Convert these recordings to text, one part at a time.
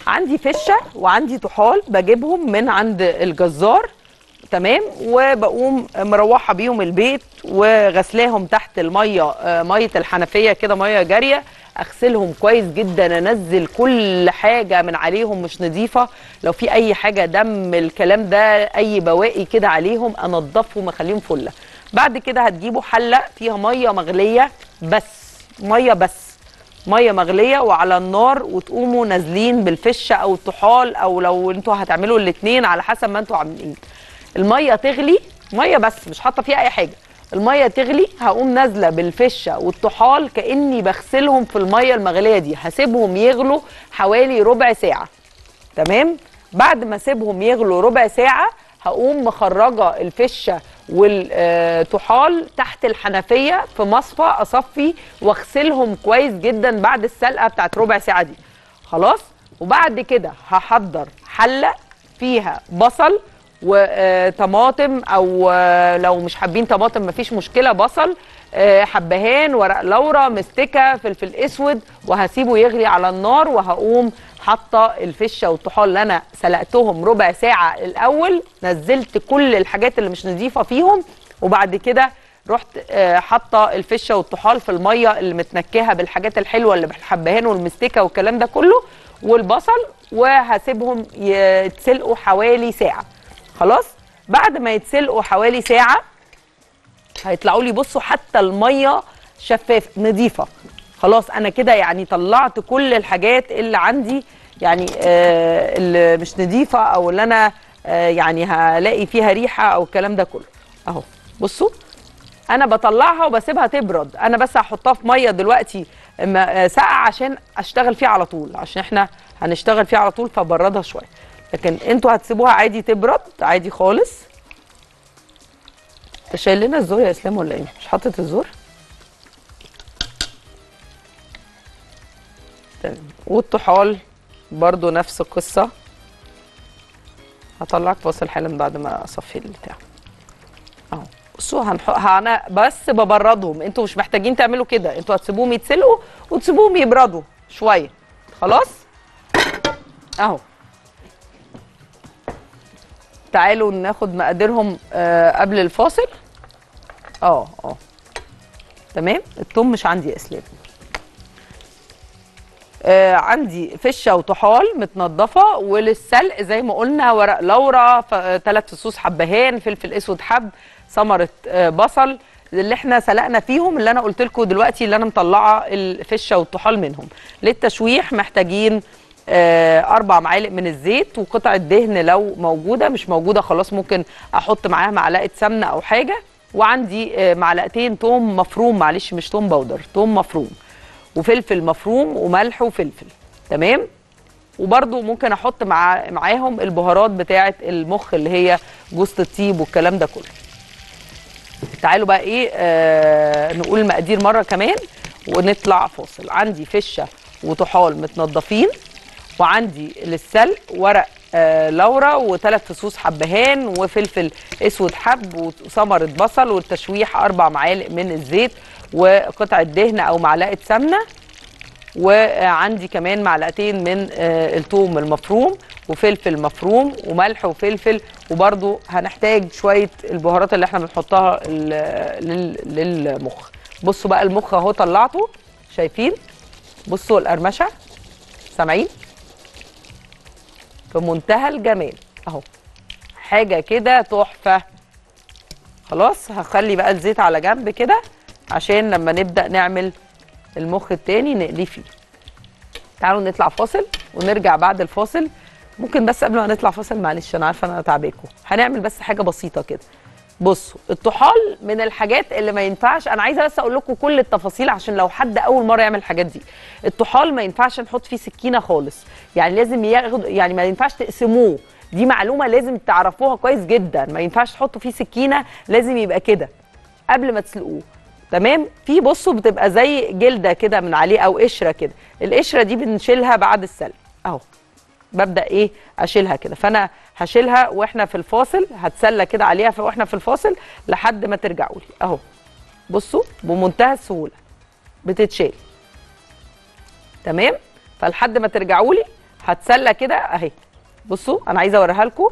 عندي فشه وعندي طحال بجيبهم من عند الجزار تمام وبقوم مروحه بيهم البيت وغسلاهم تحت الميه آه، ميه الحنفيه كده ميه جاريه اغسلهم كويس جدا انزل كل حاجه من عليهم مش نظيفه لو في اي حاجه دم الكلام ده اي بواقي كده عليهم انضفهم اخليهم فله بعد كده هتجيبوا حله فيها ميه مغليه بس ميه بس ميه مغليه وعلى النار وتقوموا نازلين بالفشه او الطحال او لو انتوا هتعملوا الاثنين على حسب ما انتوا عاملين الميه تغلي ميه بس مش حاطه فيها اي حاجه الميه تغلي هقوم نازله بالفشه والطحال كاني بغسلهم في الميه المغليه دي هسيبهم يغلوا حوالي ربع ساعه تمام بعد ما اسيبهم يغلوا ربع ساعه هقوم مخرجه الفشه والطحال تحت الحنفيه في مصفى اصفي واغسلهم كويس جدا بعد السلقه بتاعت ربع ساعه دي خلاص وبعد كده هحضر حله فيها بصل وطماطم او آه، لو مش حابين طماطم مفيش مشكله بصل آه، حبهان ورق لورا مستكه فلفل اسود وهسيبه يغلي على النار وهقوم حاطه الفشه والطحال اللي انا سلقتهم ربع ساعه الاول نزلت كل الحاجات اللي مش نظيفه فيهم وبعد كده رحت آه، حاطه الفشه والطحال في الميه اللي متنكهه بالحاجات الحلوه اللي بالحبهان والمستكه والكلام ده كله والبصل وهسيبهم يتسلقوا حوالي ساعه خلاص بعد ما يتسلقوا حوالي ساعه هيطلعوا لي بصوا حتى الميه شفاف نظيفه خلاص انا كده يعني طلعت كل الحاجات اللي عندي يعني آه اللي مش نظيفه او اللي انا آه يعني هلاقي فيها ريحه او الكلام ده كله اهو بصوا انا بطلعها وبسيبها تبرد انا بس هحطها في ميه دلوقتي م- آه، ساقعه عشان اشتغل فيها على طول عشان احنا هنشتغل فيها على طول فبردها شويه لكن انتوا هتسيبوها عادي تبرد عادي خالص انت شايل لنا الزور يا اسلام ولا ايه مش حاطط الزور تمام والطحال برضو نفس القصه هطلعك فاصل حالا بعد ما اصفي البتاع اهو بصوا هنحط انا بس ببردهم انتوا مش محتاجين تعملوا كده انتوا هتسيبوهم يتسلقوا وتسيبوهم يبردوا شويه خلاص اهو تعالوا ناخد مقاديرهم آه قبل الفاصل اه اه تمام التوم مش عندي يا اسلام آه عندي فشه وطحال متنضفه وللسلق زي ما قلنا ورق لورا ثلاث فصوص حبهان فلفل اسود حب ثمره آه بصل اللي احنا سلقنا فيهم اللي انا قلت لكم دلوقتي اللي انا مطلعه الفشه والطحال منهم للتشويح محتاجين آه، اربع معالق من الزيت وقطعه دهن لو موجوده مش موجوده خلاص ممكن احط معاها معلقه سمنه او حاجه وعندي آه، معلقتين توم مفروم معلش مش توم باودر توم مفروم وفلفل مفروم وملح وفلفل تمام وبرده ممكن احط مع معاهم البهارات بتاعه المخ اللي هي جوز الطيب والكلام ده كله تعالوا بقى ايه آه نقول المقادير مره كمان ونطلع فاصل عندي فشه وطحال متنضفين وعندي للسلق ورق آه لورا وثلاث فصوص حبهان وفلفل اسود حب وثمره بصل والتشويح اربع معالق من الزيت وقطعه دهن او معلقه سمنه وعندي كمان معلقتين من آه، الثوم المفروم وفلفل مفروم وملح وفلفل وبرده هنحتاج شويه البهارات اللي احنا بنحطها ال- لل- للمخ بصوا بقى المخ اهو طلعته شايفين بصوا القرمشه سامعين في منتهى الجمال اهو حاجه كده تحفه خلاص هخلي بقى الزيت على جنب كده عشان لما نبدا نعمل المخ التاني نقليه فيه تعالوا نطلع فاصل ونرجع بعد الفاصل ممكن بس قبل ما نطلع فاصل معلش انا عارفه انا تعباكم هنعمل بس حاجه بسيطه كده بصوا الطحال من الحاجات اللي ما ينفعش انا عايزه بس اقول لكم كل التفاصيل عشان لو حد اول مره يعمل الحاجات دي الطحال ما ينفعش نحط فيه سكينه خالص يعني لازم ياخد يعني ما ينفعش تقسموه دي معلومه لازم تعرفوها كويس جدا ما ينفعش تحطوا فيه سكينه لازم يبقى كده قبل ما تسلقوه تمام في بصوا بتبقى زي جلده كده من عليه او قشره كده القشره دي بنشيلها بعد السلق اهو ببدا ايه اشيلها كده فانا هشيلها واحنا في الفاصل هتسلى كده عليها ف- واحنا في الفاصل لحد ما ترجعوا لي اهو بصوا بمنتهى السهوله بتتشال تمام فلحد ما ترجعوا لي هتسلى كده اهي بصوا انا عايزه اوريها لكم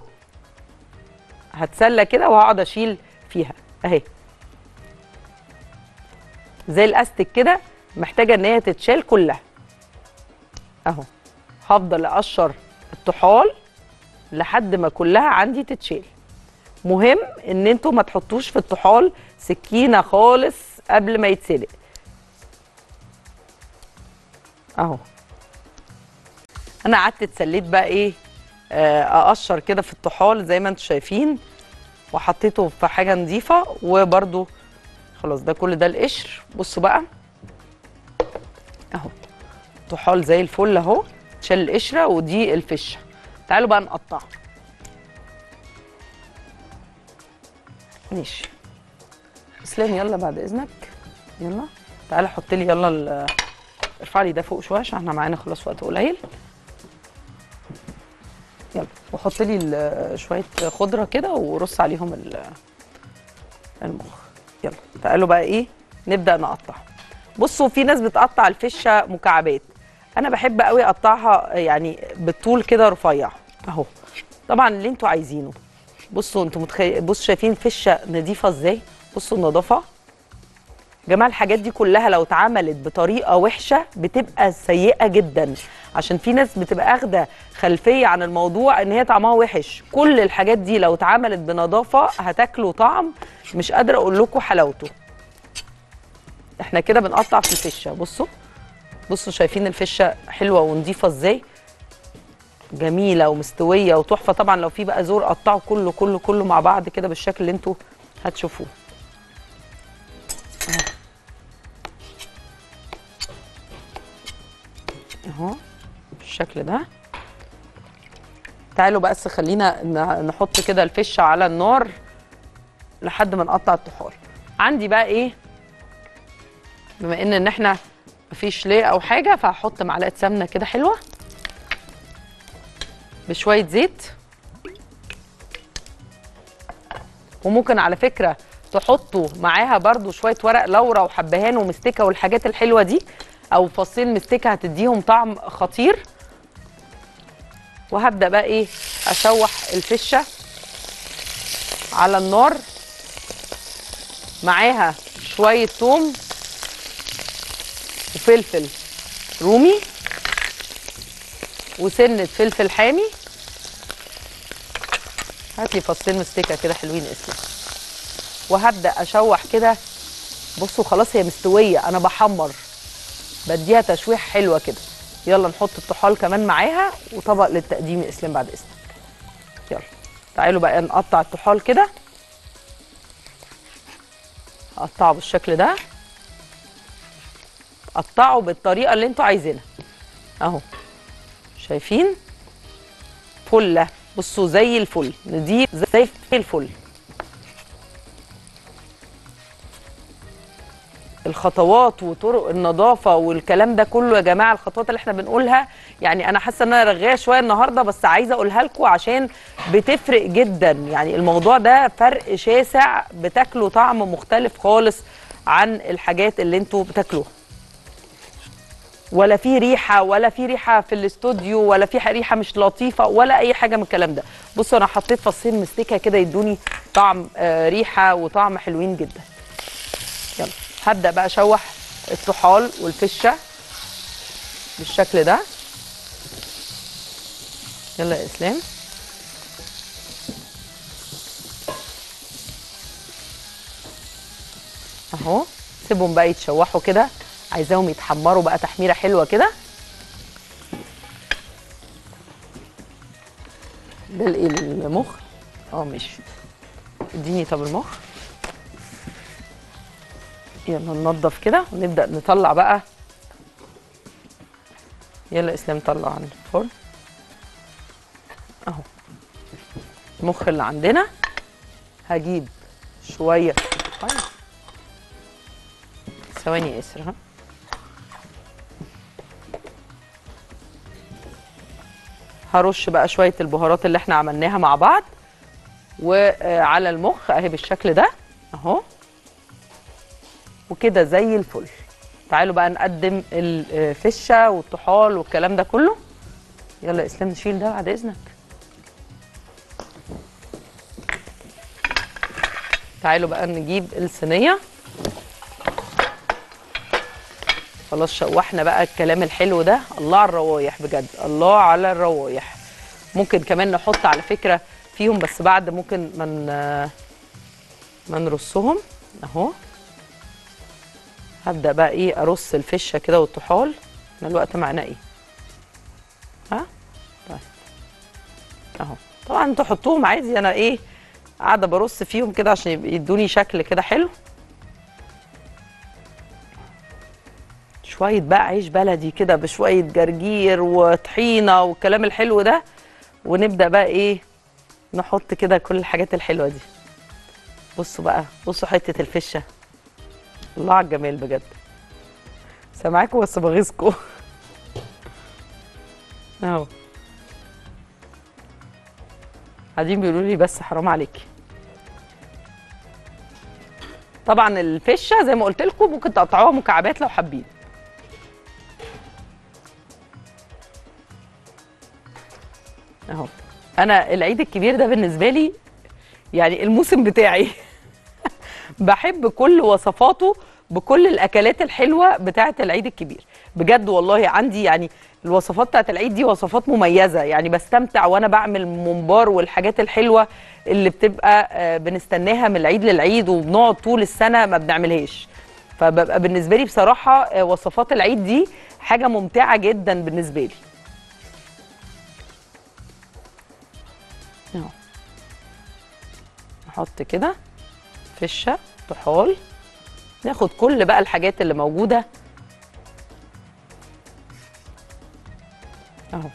هتسلى كده وهقعد اشيل فيها اهي زي الاستك كده محتاجه ان هي تتشال كلها اهو هفضل اقشر الطحال لحد ما كلها عندي تتشال مهم ان انتوا ما تحطوش في الطحال سكينه خالص قبل ما يتسلق اهو انا قعدت اتسليت بقى ايه آه، اقشر كده في الطحال زي ما انتم شايفين وحطيته في حاجه نظيفه وبرده خلاص ده كل ده القشر بصوا بقى اهو طحال زي الفل اهو شال القشره ودي الفشه تعالوا بقى نقطع ماشي اسلام يلا بعد اذنك يلا تعالى حط لي يلا ال- ارفع لي ده فوق شويه عشان احنا معانا خلاص وقت قليل يلا وحط لي ال- شويه خضره كده ورص عليهم ال- المخ يلا تعالوا بقى ايه نبدا نقطع بصوا في ناس بتقطع الفشه مكعبات انا بحب قوي اقطعها يعني بالطول كده رفيع اهو طبعا اللي انتوا عايزينه بصوا انتوا متخيل بصوا شايفين فشه نظيفه ازاي بصوا النظافه جماعه الحاجات دي كلها لو اتعملت بطريقه وحشه بتبقى سيئه جدا عشان في ناس بتبقى اخده خلفيه عن الموضوع ان هي طعمها وحش كل الحاجات دي لو اتعملت بنظافه هتاكلوا طعم مش قادره اقول لكم حلاوته احنا كده بنقطع في الفشه بصوا بصوا شايفين الفشه حلوه ونظيفه ازاي جميله ومستويه وتحفه طبعا لو في بقى زور قطعوا كله كله كله مع بعض كده بالشكل اللي انتوا هتشوفوه اهو بالشكل ده تعالوا بس خلينا ن- نحط كده الفشه على النار لحد ما نقطع الطحال عندي بقى ايه بما ان ان احنا مفيش ليه او حاجه فهحط معلقه سمنه كده حلوه بشويه زيت وممكن على فكره تحطوا معاها برضو شويه ورق لورا وحبهان ومستكه والحاجات الحلوه دي او فصين مستكه هتديهم طعم خطير وهبدا بقى ايه اشوح الفشه على النار معاها شويه توم وفلفل رومي وسنه فلفل حامي هات لي فصين مستكه كده حلوين اسود وهبدا اشوح كده بصوا خلاص هي مستويه انا بحمر بديها تشويح حلوه كده يلا نحط الطحال كمان معاها وطبق للتقديم يا اسلام بعد اذنك يلا تعالوا بقى نقطع الطحال كده اقطعه بالشكل ده قطعه بالطريقه اللي انتوا عايزينها اهو شايفين فله بصوا زي الفل نضيف زي الفل الخطوات وطرق النظافه والكلام ده كله يا جماعه الخطوات اللي احنا بنقولها يعني انا حاسه ان انا رغايه شويه النهارده بس عايزه اقولها لكم عشان بتفرق جدا يعني الموضوع ده فرق شاسع بتاكلوا طعم مختلف خالص عن الحاجات اللي انتوا بتاكلوها ولا في ريحه ولا في ريحه في الاستوديو ولا في ريحه مش لطيفه ولا اي حاجه من الكلام ده بصوا انا حطيت فصين مستكه كده يدوني طعم آه ريحه وطعم حلوين جدا يلا هبدا بقى اشوح الطحال والفشه بالشكل ده يلا يا اسلام اهو سيبهم بقى يتشوحوا كده عايزاهم يتحمروا بقى تحميره حلوه كده ده الايه المخ اه ماشي اديني طب المخ يلا ننضف كده ونبدا نطلع بقى يلا اسلام طلع عن الفرن اهو المخ اللي عندنا هجيب شويه طيب. ثواني يا اسر ها هرش بقى شويه البهارات اللي احنا عملناها مع بعض وعلى المخ اهي بالشكل ده اهو وكده زي الفل تعالوا بقى نقدم الفشه والطحال والكلام ده كله يلا يا اسلام نشيل ده بعد اذنك تعالوا بقى نجيب الصينيه خلاص شوحنا بقى الكلام الحلو ده الله على الروايح بجد الله على الروايح ممكن كمان نحط على فكره فيهم بس بعد ممكن من ما نرصهم اهو هبدا بقى ايه ارص الفشه كده والطحال احنا الوقت معانا ايه ها طيب اهو طبعا انتوا حطوهم عادي انا ايه قاعده برص فيهم كده عشان يبقى- يدوني شكل كده حلو شويه بقى عيش بلدي كده بشويه جرجير وطحينه والكلام الحلو ده ونبدا بقى ايه نحط كده كل الحاجات الحلوه دي بصوا بقى بصوا حته الفشه الله على الجمال بجد سامعاكم بس بغيظكم اهو قاعدين بيقولوا لي بس حرام عليكي طبعا الفشه زي ما قلت لكم ممكن تقطعوها مكعبات لو حابين اهو انا العيد الكبير ده بالنسبه لي يعني الموسم بتاعي بحب كل وصفاته بكل الاكلات الحلوه بتاعه العيد الكبير بجد والله عندي يعني الوصفات بتاعه العيد دي وصفات مميزه يعني بستمتع وانا بعمل ممبار والحاجات الحلوه اللي بتبقى آه، بنستناها من العيد للعيد وبنقعد طول السنه ما بنعملهاش فببقى بالنسبه لي بصراحه آه، وصفات العيد دي حاجه ممتعه جدا بالنسبه لي اهو نحط كده فشه طحال ناخد كل بقى الحاجات اللي موجوده اهو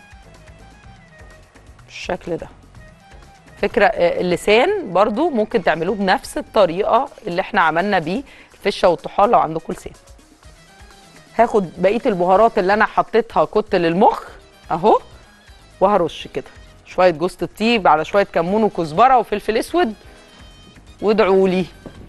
بالشكل ده فكره آه، اللسان برضو ممكن تعملوه بنفس الطريقه اللي احنا عملنا بيه الفشه والطحال لو عندكم لسان هاخد بقيه البهارات اللي انا حطيتها كنت للمخ اهو وهرش كده شويه جوز الطيب على شويه كمون وكزبره وفلفل اسود وادعوا لي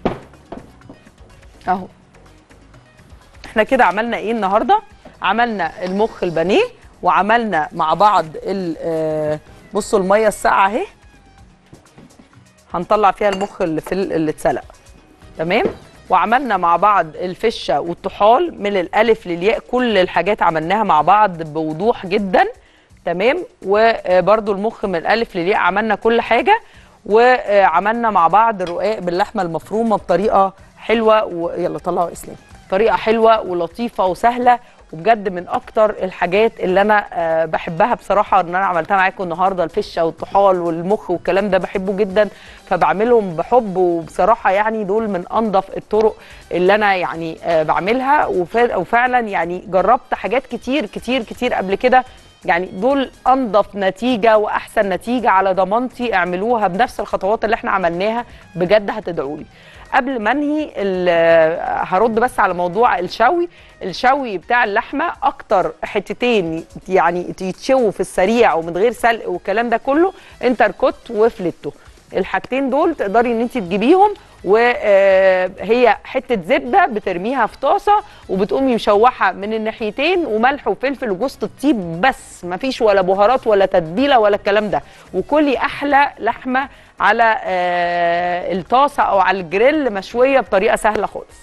اهو احنا كده عملنا ايه النهارده عملنا المخ البانيه وعملنا مع بعض ال- آه، بصوا الميه الساقعه اهي هنطلع فيها المخ اللي في ال- اللي اتسلق تمام وعملنا مع بعض الفشه والطحال من الالف للياء كل الحاجات عملناها مع بعض بوضوح جدا تمام وبرده المخ من الالف للياء عملنا كل حاجه وعملنا مع بعض الرقاق باللحمه المفرومه بطريقه حلوه ويلا طلعوا اسلام طريقه حلوه ولطيفه وسهله وبجد من اكتر الحاجات اللي انا آه، بحبها بصراحه ان انا عملتها معاكم النهارده الفشه والطحال والمخ والكلام ده بحبه جدا فبعملهم بحب وبصراحه يعني دول من انظف الطرق اللي انا يعني آه، بعملها وفا- وفعلا يعني جربت حاجات كتير كتير كتير قبل كده يعني دول انظف نتيجه واحسن نتيجه على ضمانتي اعملوها بنفس الخطوات اللي احنا عملناها بجد هتدعوا لي قبل ما انهي ال- هرد بس على موضوع الشوي الشوي بتاع اللحمه اكتر حتتين يعني يتشووا في السريع ومن غير سلق والكلام ده كله انتركوت وفليتو الحاجتين دول تقدري ان انت تجيبيهم وهي حته زبده بترميها في طاسه وبتقومي مشوحه من الناحيتين وملح وفلفل وجوز الطيب بس مفيش ولا بهارات ولا تتبيله ولا الكلام ده وكلي احلى لحمه على آه، الطاسه او على الجريل مشويه بطريقه سهله خالص